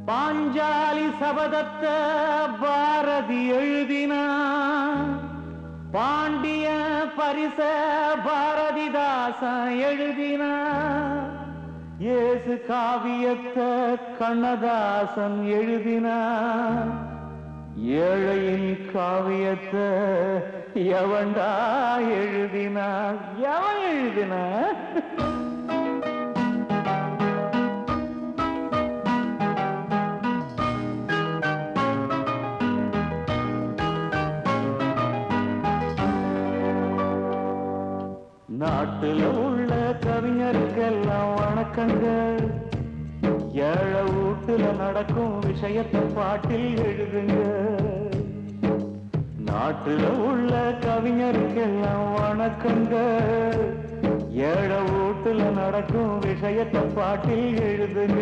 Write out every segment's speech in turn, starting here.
பாஞ்சாலி சபதத்த பாரதி எழுதினான் பாண்டிய பரிச பாரதிதாசன் எழுதினான் இயேசு காவியத்தை கண்ணதாசன் எழுதினான் ஏழையின் காவியத்தை எவன்டா எழுதினான் எவன் எழுதினான் நாட்டுல உள்ள கவிஞருக்கெல்லாம் வணக்கங்க ஏழை வீட்டுல நடக்கும் விஷயத்தை பாட்டில் எழுதுங்க நாட்டுல உள்ள கவிஞருக்கெல்லாம் வணக்கங்க ஏழை வீட்டுல நடக்கும் விஷயத்தை பாட்டில் எழுதுங்க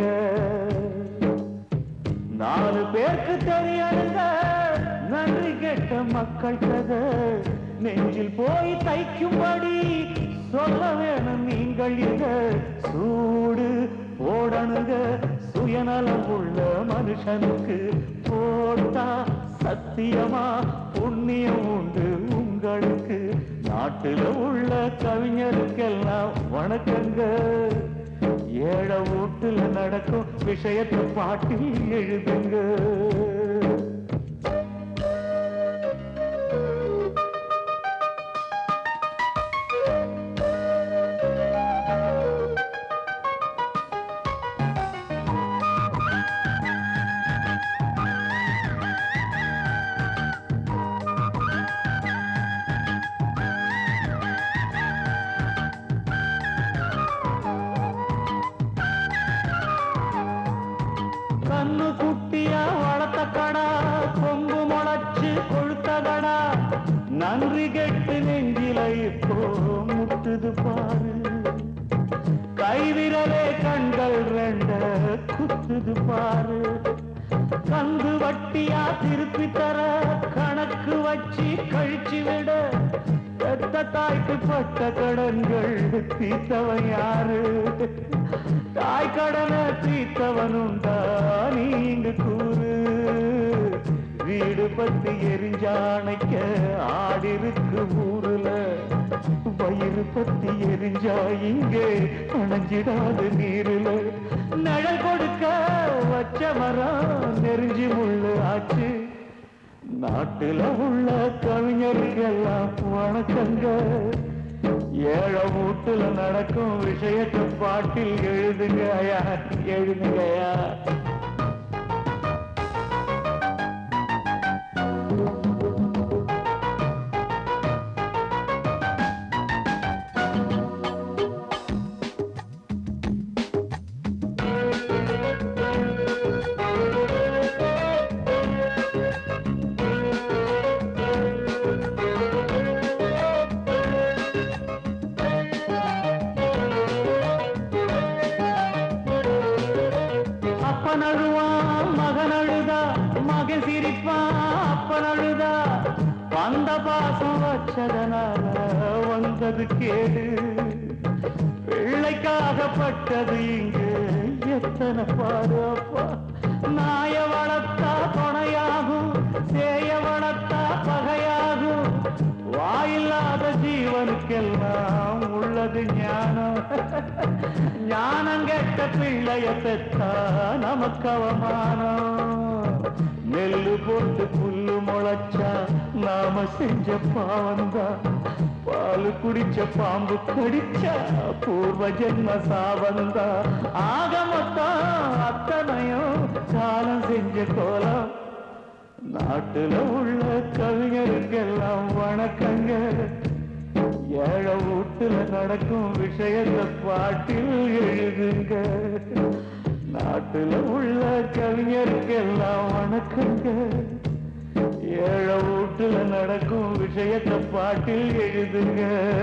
நாலு பேருக்கு தெரியணுங்க நன்றி கெட்ட மக்கள் கதை நெஞ்சில் போய் தைக்கும்படி சொல்ல வேணும் நீங்கள் இத சூடு போடணுங்க சுயநலம் உள்ள மனுஷனுக்கு போட்டா சத்தியமா புண்ணியம் உண்டு உங்களுக்கு நாட்டுல உள்ள கவிஞருக்கெல்லாம் வணக்கங்க ஏழை வீட்டுல நடக்கும் விஷயத்தை பாட்டில் எழுதுங்க கண்ணு குட்டியா வளர்த்த கடா கொம்பு முளைச்சு கொழுத்த கடா நன்றி கெட்டு நெஞ்சில இப்போ முட்டுது பாரு கைவிரலே கண்கள் ரெண்ட குத்துது பாரு கந்து வட்டியா திருப்பி தர கணக்கு வச்சு கழிச்சு விட பெத்த தாய்க்கு பட்ட கடன்கள் தீர்த்தவன் யாரு தாய் கடனை தீர்த்தவன் உண்டா நீங்க கூறு வீடு பத்தி எரிஞ்சானைக்க ஆடிருக்கு ஊருல வயிறு பத்தி எரிஞ்சா இங்கே அணைஞ்சிடாது நீருல நிழல் கொடுக்க வச்ச மரம் நெருஞ்சி முள்ளு ஆச்சு நாட்டுல உள்ள கவிஞருக்கெல்லாம் வணக்கங்க ஏழை வீட்டுல நடக்கும் விஷயத்தை பாட்டில் எழுதுங்க ஐயா எழுதுங்கய்யா அப்பன் அழுவான் மகன் அழுதா மகன் சிரிப்பான் அப்பன் அழுதா வந்த பாசம் வச்சதனால வந்தது கேடு பிள்ளைக்காகப்பட்டது இங்கு எத்தனை பாடு அப்பா நாய வளர்த்தா துணையாகும் சேய வளர்த்தா பகையாகும் வாயில்லாத ஜீவனுக்கெல்லாம் உள்ளது ஞானம் ஞானம் கெட்ட பிள்ளைய பெத்தா நமக்கு அவமானம் நெல்லு போட்டு புல்லு முளைச்சா நாம செஞ்ச பாவந்தா பால் குடிச்ச பாம்பு கடிச்சா பூர்வ ஜென்ம சாவந்தா ஆக மொத்தம் அத்தனையும் காலம் செஞ்ச கோலம் நாட்டுல உள்ள கவிஞருக்கெல்லாம் வணக்கங்க ஏழை வீட்டுல நடக்கும் விஷயத்தை பாட்டில் எழுதுங்க நாட்டுல உள்ள கவிஞருக்கெல்லாம் வணக்கங்க ஏழை வீட்டுல நடக்கும் விஷயத்தை பாட்டில் எழுதுங்க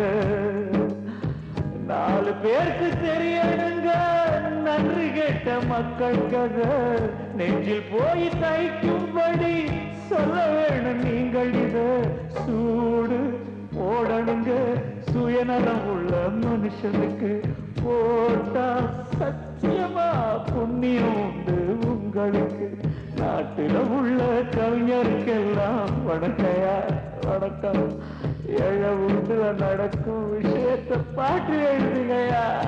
நாலு பேருக்கு தெரியணுங்க நன்றி கேட்ட மக்கள் கதை நெஞ்சில் போய் தைக்கும்படி சொல்ல வேணும் நீங்கள் இத சூடு போடணுங்க சுயநலம் உள்ள மனுஷனுக்கு போட்டா சத்தியமா புண்ணியம் உண்டு உங்களுக்கு பேருக்கெல்லாம் வணக்கம்யா வணக்கம் ஏழ வீட்டுல நடக்கும் விஷயத்தை பாட்டு எழுதுங்கய்யா